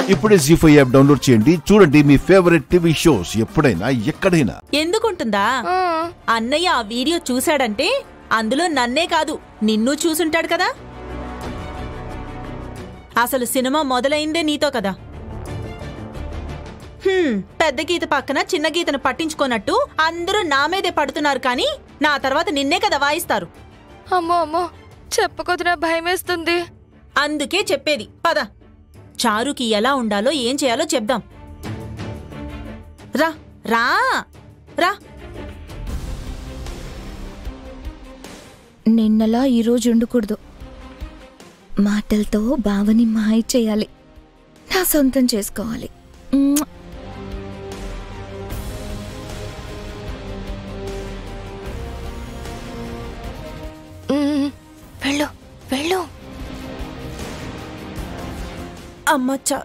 ఇప్పుడే G five app download చేయండి చూడండి మీ ఫేవరెట్ టీవీ షోస్ ఎప్పుడైనా ఎక్కడైనా ఎందుకుంటుందా ఆ, అన్నయ్య ఆ వీడియో చూశాడంటే అందులో నన్నే కాదు నిన్ను చూసుంటాడు కదా అసలు సినిమా మొదలైందే నీతో కదా హ్మ్, పెద్ద గీత పక్కన చిన్న గీతను పట్టించుకోనట్టు అందరూ నా మీదే పడుతున్నారు కానీ నా తర్వాత నిన్నే కదా వాయిస్తారు అమ్మో అమ్మో చెప్పకొదినా భయమేస్తుంది అందుకే చెప్పేది పద చారుకి ఎలా ఉండాలో ఏం చేయాలో చెప్దాం రా రా రా నిన్నలా ఈరోజు ఉండకూడదు మాటలతో బావని మాయ చేయాలి నా సొంతం చేసుకోవాలి మ్మ్. ఉమ్, వెళ్ళు వెళ్ళు అమ్మ చా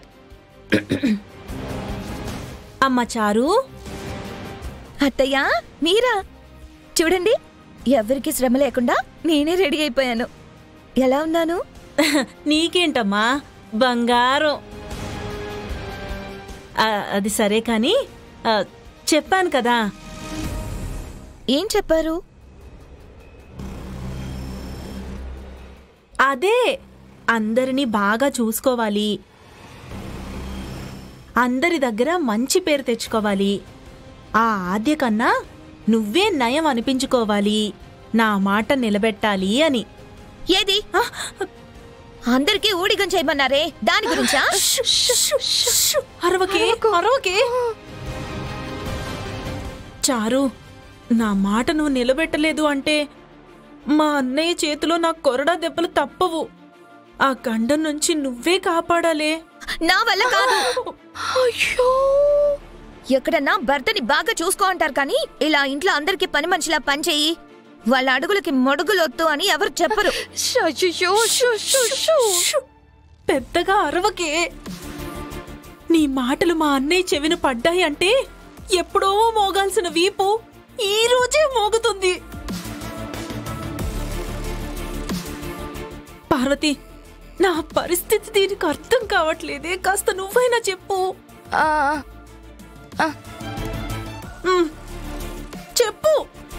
అమ్మ చారు అత్తయ్య మీరా చూడండి ఎవరికి శ్రమ లేకుండా నేనే రెడీ అయిపోయాను ఎలా ఉన్నాను నీకేంటమ్మా బంగారం ఆ, అది సరే కానీ ఆ, చెప్పాను కదా ఏం చెప్పారు అదే అందరినీ బాగా చూసుకోవాలి అందరి దగ్గర మంచి పేరు తెచ్చుకోవాలి ఆ ఆద్య కన్నా నువ్వే నయం అనిపించుకోవాలి నా మాట నిలబెట్టాలి అని ఏది అందరికీ ఊడిగం చేయమన్నారే దాని గురించా అరవకే అరవకే చారు నా మాట నువ్వు నిలబెట్టలేదు అంటే మా అన్నయ్య చేతిలో నా కొరడా దెబ్బలు తప్పవు ఆ గండం నుంచి నువ్వే కాపాడాలే నా వల్ల కాదు అయ్యో ఎక్కడన్నా భర్తని బాగా చూసుకో అంటారు కానీ ఇలా ఇంట్లో అందరికి పని మనిషిలా పని చెయ్యి వాళ్ళ అడుగులకి మొడుగులొద్దు అని ఎవరు చెప్పరు అయ్యో షూ, షూ, షూ. పెద్దగా అరవకే నీ మాటలు మా అన్నయ్య చెవిన పడ్డాయి అంటే ఎప్పుడో మోగాల్సిన వీపు ఈ రోజే మోగుతుంది పార్వతి నా పరిస్థితి దీనికి అర్థం కావట్లేదే కాస్త నువ్వైనా చెప్పు ఆ, ఆ, ఉమ్, చెప్పు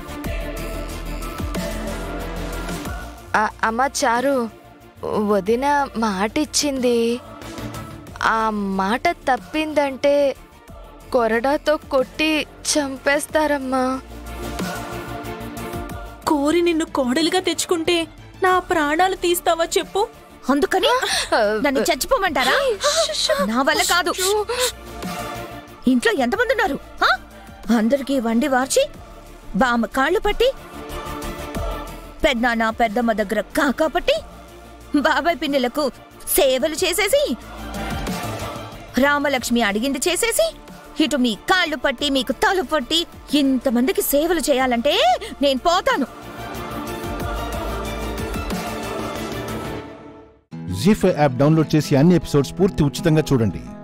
ఆ, అమ్మ చారు వదిన మాట ఇచ్చింది ఆ మాట తప్పిందంటే కొరడాతో కొట్టి చంపేస్తారమ్మా కోరి నిన్ను కోడలిగా తెచ్చుకుంటే నా ప్రాణాలు తీస్తావా చెప్పు అందుకని నన్ను చచ్చిపోమంటారా నా వల్ల కాదు ఇంట్లో ఎంతమంది ఉన్నారు ఆ? అందరికీ వండి వార్చి బామ్మ కాళ్ళు పట్టి పెద్దనాన్న పెద్దమ్మ దగ్గర కాకా పట్టి బాబాయ్ పిన్నులకు సేవలు చేసేసి రామలక్ష్మి అడిగింది చేసేసి ఇటు మీ కాళ్ళు పట్టి మీకు తలు పట్టి ఇంతమందికి సేవలు చేయాలంటే నేను పోతాను జీ ఫైవ్ యాప్ డౌన్లోడ్ చేసి అన్ని ఎపిసోడ్స్ పూర్తి ఉచితంగా చూడండి